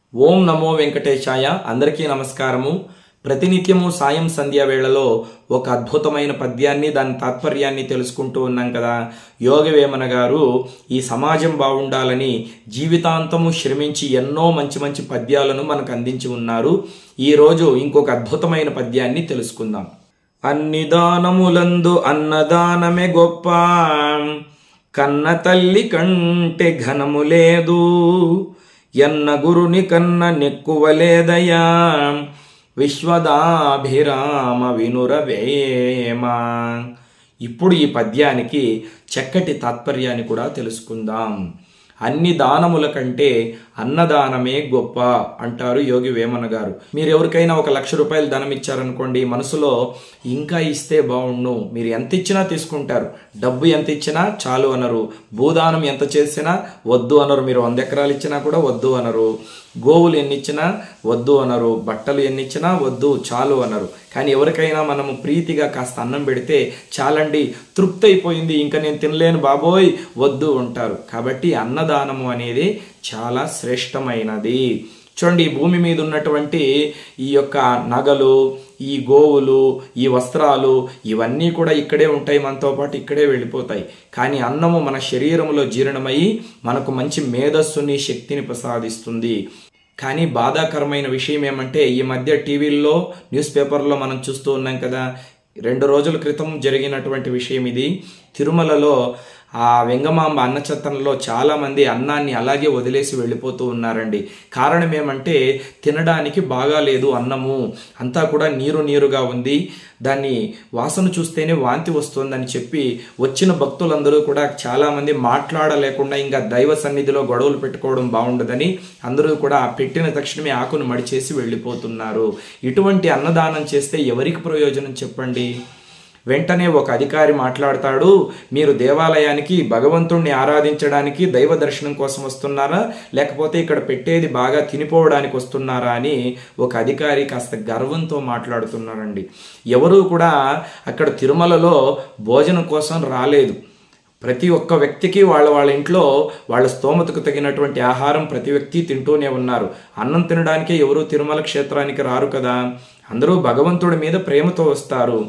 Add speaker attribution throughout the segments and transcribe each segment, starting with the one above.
Speaker 1: ఓం నమో వెంకటేశాయ అందరికీ నమస్కారము ప్రతినిత్యము సాయం సంధ్య వేళలో ఒక అద్భుతమైన పద్యాన్ని దాని తాత్పర్యాన్ని తెలుసుకుంటూ ఉన్నాం కదా యోగవేమన గారు ఈ సమాజం బాగుండాలని జీవితాంతము శ్రమించి ఎన్నో మంచి మంచి పద్యాలను మనకు అందించి ఉన్నారు ఈరోజు ఇంకొక అద్భుతమైన పద్యాన్ని తెలుసుకుందాం అన్ని దానములందు అన్నదానమే గొప్ప కన్న తల్లి కంటే ఘనము లేదు ఎన్న గురుని కన్న నెక్కువలేదయా విశ్వదాభిరామ వినురవేమ ఇప్పుడు ఈ పద్యానికి చక్కటి తాత్పర్యాన్ని కూడా తెలుసుకుందాం అన్ని దానముల కంటే అన్నదానమే గొప్ప అంటారు యోగి వేమన గారు మీరు ఎవరికైనా ఒక లక్ష రూపాయలు ధనం ఇచ్చారనుకోండి మనసులో ఇంకా ఇస్తే బాగుండు మీరు ఎంత ఇచ్చినా తీసుకుంటారు డబ్బు ఎంత ఇచ్చినా చాలు అనరు భూదానం ఎంత చేసినా వద్దు అనరు మీరు వంద ఎకరాలు ఇచ్చినా కూడా వద్దు అనరు గోవులు ఎన్ని ఇచ్చినా వద్దు అనరు బట్టలు ఎన్ని ఇచ్చినా వద్దు చాలు అనరు కానీ ఎవరికైనా మనము ప్రీతిగా కాస్త అన్నం పెడితే చాలండి తృప్తి అయిపోయింది ఇంకా నేను తినలేను బాబోయ్ వద్దు అంటారు కాబట్టి అన్నదానము అనేది చాలా శ్రేష్టమైనది చూడండి ఈ భూమి మీద ఉన్నటువంటి ఈ యొక్క నగలు ఈ గోవులు ఈ వస్త్రాలు ఇవన్నీ కూడా ఇక్కడే ఉంటాయి మనతో పాటు ఇక్కడే వెళ్ళిపోతాయి కానీ అన్నము మన శరీరంలో జీర్ణమై మనకు మంచి మేధస్సుని శక్తిని ప్రసాదిస్తుంది కానీ బాధాకరమైన విషయం ఏమంటే ఈ మధ్య టీవీల్లో న్యూస్ పేపర్లో మనం చూస్తూ ఉన్నాం కదా రెండు రోజుల క్రితం జరిగినటువంటి విషయం ఇది తిరుమలలో ఆ వెంగమాంబ అన్నచత్తనలో చాలామంది అన్నాన్ని అలాగే వదిలేసి వెళ్ళిపోతూ ఉన్నారండి కారణం ఏమంటే తినడానికి బాగాలేదు అన్నము అంతా కూడా నీరు నీరుగా ఉంది దాన్ని వాసన చూస్తేనే వాంతి వస్తుందని చెప్పి వచ్చిన భక్తులందరూ కూడా చాలామంది మాట్లాడలేకుండా ఇంకా దైవ సన్నిధిలో గొడవలు పెట్టుకోవడం బాగుండదని అందరూ కూడా పెట్టిన తక్షణమే ఆకును మడిచేసి వెళ్ళిపోతున్నారు ఇటువంటి అన్నదానం చేస్తే ఎవరికి ప్రయోజనం చెప్పండి వెంటనే ఒక అధికారి మాట్లాడతాడు మీరు దేవాలయానికి భగవంతుణ్ణి ఆరాధించడానికి దైవ దర్శనం కోసం వస్తున్నారా లేకపోతే ఇక్కడ పెట్టేది బాగా తినిపోవడానికి వస్తున్నారా అని ఒక అధికారి కాస్త గర్వంతో మాట్లాడుతున్నారండి ఎవరూ కూడా అక్కడ తిరుమలలో భోజనం కోసం రాలేదు ప్రతి ఒక్క వ్యక్తికి వాళ్ళ వాళ్ళ ఇంట్లో వాళ్ళ స్తోమతకు తగినటువంటి ఆహారం ప్రతి వ్యక్తి తింటూనే ఉన్నారు అన్నం తినడానికే ఎవరు తిరుమల క్షేత్రానికి రారు కదా అందరూ భగవంతుడి మీద ప్రేమతో వస్తారు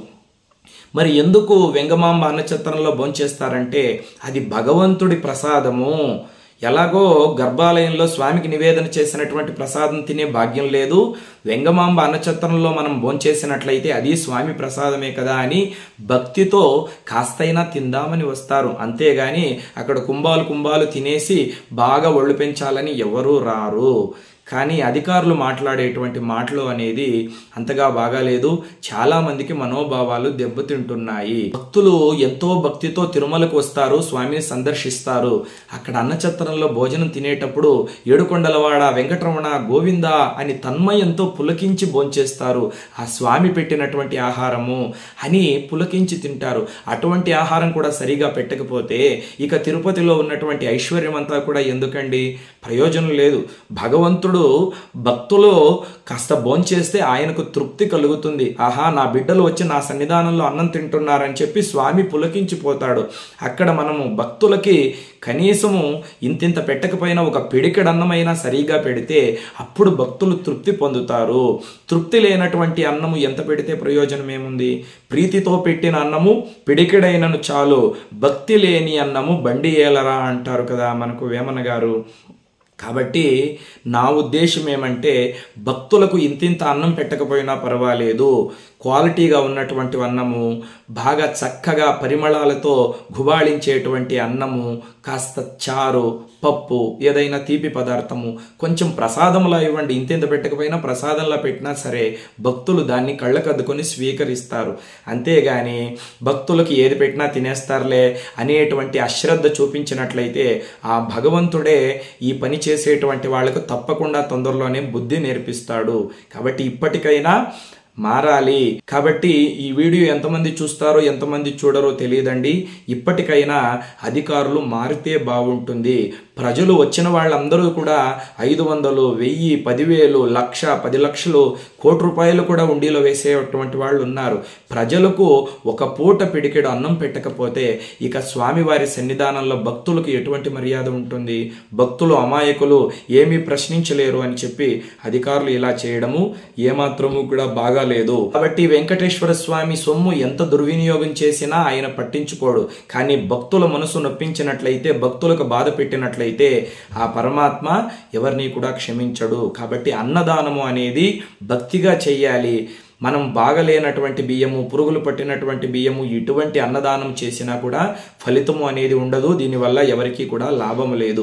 Speaker 1: మరి ఎందుకు వెంగమాంబ అన్నచత్రంలో భోంచేస్తారంటే అది భగవంతుడి ప్రసాదము ఎలాగో గర్భాలయంలో స్వామికి నివేదన చేసినటువంటి ప్రసాదం తినే భాగ్యం లేదు వెంగమాంబ అన్నచత్రంలో మనం భోంచేసినట్లయితే అది స్వామి ప్రసాదమే కదా అని భక్తితో కాస్తైనా తిందామని వస్తారు అంతేగాని అక్కడ కుంభాలు కుంభాలు తినేసి బాగా ఒళ్ళు పెంచాలని ఎవరూ రారు కానీ అధికారులు మాట్లాడేటువంటి మాటలు అనేది అంతగా బాగాలేదు చాలా మందికి మనోభావాలు దెబ్బతింటున్నాయి భక్తులు ఎంతో భక్తితో తిరుమలకు వస్తారు స్వామిని సందర్శిస్తారు అక్కడ అన్నచత్రంలో భోజనం తినేటప్పుడు ఏడుకొండలవాడ వెంకటరమణ గోవింద అని తన్మయంతో పులకించి భోంచేస్తారు ఆ స్వామి పెట్టినటువంటి ఆహారము అని పులకించి తింటారు అటువంటి ఆహారం కూడా సరిగా పెట్టకపోతే ఇక తిరుపతిలో ఉన్నటువంటి ఐశ్వర్యం అంతా కూడా ఎందుకండి ప్రయోజనం లేదు భగవంతుడు భక్తులు కాస్త భోంచేస్తే ఆయనకు తృప్తి కలుగుతుంది ఆహా నా బిడ్డలు వచ్చి నా సన్నిధానంలో అన్నం తింటున్నారని చెప్పి స్వామి పులకించిపోతాడు అక్కడ మనము భక్తులకి కనీసము ఇంతింత పెట్టకపోయినా ఒక పిడికెడు అన్నమైనా సరిగా పెడితే అప్పుడు భక్తులు తృప్తి పొందుతారు తృప్తి లేనటువంటి అన్నము ఎంత పెడితే ప్రయోజనం ఏముంది ప్రీతితో పెట్టిన అన్నము పిడికెడైనను చాలు భక్తి లేని అన్నము బండి ఏలరా అంటారు కదా మనకు వేమన గారు కాబట్టి నా ఉద్దేశం ఏమంటే భక్తులకు ఇంతింత అన్నం పెట్టకపోయినా పర్వాలేదు క్వాలిటీగా ఉన్నటువంటి అన్నము బాగా చక్కగా పరిమళాలతో గుబాళించేటువంటి అన్నము కాస్త చారు పప్పు ఏదైనా తీపి పదార్థము కొంచెం ప్రసాదంలా ఇవ్వండి ఇంతెంత పెట్టకపోయినా ప్రసాదంలా పెట్టినా సరే భక్తులు దాన్ని కళ్ళకద్దుకొని స్వీకరిస్తారు అంతేగాని భక్తులకు ఏది పెట్టినా తినేస్తారులే అనేటువంటి అశ్రద్ధ చూపించినట్లయితే ఆ భగవంతుడే ఈ పని చేసేటువంటి వాళ్ళకు తప్పకుండా తొందరలోనే బుద్ధి నేర్పిస్తాడు కాబట్టి ఇప్పటికైనా మారాలి కాబట్టి ఈ వీడియో ఎంతమంది చూస్తారో ఎంతమంది చూడరో తెలియదండి ఇప్పటికైనా అధికారులు మారితే బాగుంటుంది ప్రజలు వచ్చిన వాళ్ళందరూ కూడా ఐదు వందలు వెయ్యి పదివేలు లక్ష పది లక్షలు కోటి రూపాయలు కూడా ఉండిలో వేసేటువంటి వాళ్ళు ఉన్నారు ప్రజలకు ఒక పూట పిడికెడు అన్నం పెట్టకపోతే ఇక స్వామివారి సన్నిధానంలో భక్తులకు ఎటువంటి మర్యాద ఉంటుంది భక్తులు అమాయకులు ఏమీ ప్రశ్నించలేరు అని చెప్పి అధికారులు ఇలా చేయడము ఏమాత్రము కూడా బాగాలేదు కాబట్టి వెంకటేశ్వర స్వామి సొమ్ము ఎంత దుర్వినియోగం చేసినా ఆయన పట్టించుకోడు కానీ భక్తుల మనసు నొప్పించినట్లయితే భక్తులకు బాధ పెట్టినట్లయితే ఆ పరమాత్మ ఎవరిని కూడా క్షమించడు కాబట్టి అన్నదానము అనేది భక్తిగా చెయ్యాలి మనం బాగలేనటువంటి బియ్యము పురుగులు పట్టినటువంటి బియ్యము ఇటువంటి అన్నదానం చేసినా కూడా ఫలితము అనేది ఉండదు దీనివల్ల ఎవరికీ కూడా లాభం లేదు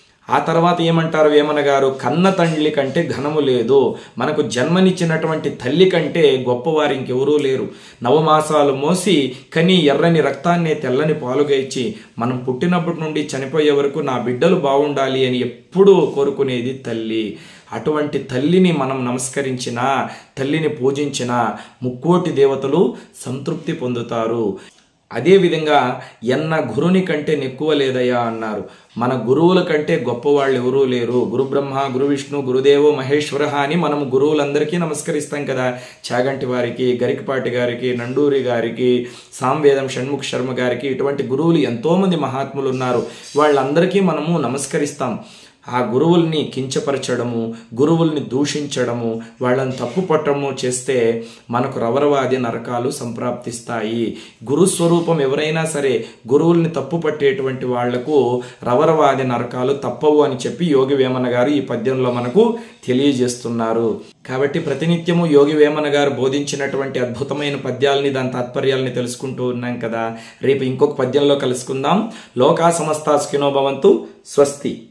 Speaker 1: ఆ తర్వాత ఏమంటారు వేమన గారు కన్న తండ్రి కంటే ఘనము లేదు మనకు జన్మనిచ్చినటువంటి తల్లి కంటే గొప్పవారు ఇంకెవరూ లేరు నవమాసాలు మోసి కని ఎర్రని రక్తాన్ని తెల్లని పాలుగా ఇచ్చి మనం పుట్టినప్పటి నుండి చనిపోయే వరకు నా బిడ్డలు బాగుండాలి అని ఎప్పుడూ కోరుకునేది తల్లి అటువంటి తల్లిని మనం నమస్కరించిన తల్లిని పూజించిన ముక్కోటి దేవతలు సంతృప్తి పొందుతారు అదేవిధంగా ఎన్న గురుని కంటే నెక్కువ లేదయ్యా అన్నారు మన గురువుల కంటే గొప్పవాళ్ళు ఎవరూ లేరు గురు బ్రహ్మ గురు విష్ణు గురుదేవో మహేశ్వర అని మనం గురువులందరికీ నమస్కరిస్తాం కదా చాగంటి వారికి గరికపాటి గారికి నండూరి గారికి సాంవేదం షణ్ముఖ శర్మ గారికి ఇటువంటి గురువులు ఎంతోమంది మహాత్ములు ఉన్నారు వాళ్ళందరికీ మనము నమస్కరిస్తాం ఆ గురువుల్ని కించపరచడము గురువుల్ని దూషించడము వాళ్ళని తప్పు పట్టడము చేస్తే మనకు రవరవాది నరకాలు సంప్రాప్తిస్తాయి గురుస్వరూపం ఎవరైనా సరే గురువుల్ని తప్పు పట్టేటువంటి వాళ్లకు రవరవాది నరకాలు తప్పవు అని చెప్పి యోగి వేమన గారు ఈ పద్యంలో మనకు తెలియజేస్తున్నారు కాబట్టి ప్రతినిత్యము యోగి వేమన గారు బోధించినటువంటి అద్భుతమైన పద్యాలని దాని తాత్పర్యాలని తెలుసుకుంటూ ఉన్నాం కదా రేపు ఇంకొక పద్యంలో కలుసుకుందాం లోకా సమస్త స్కినోభవంతు స్వస్తి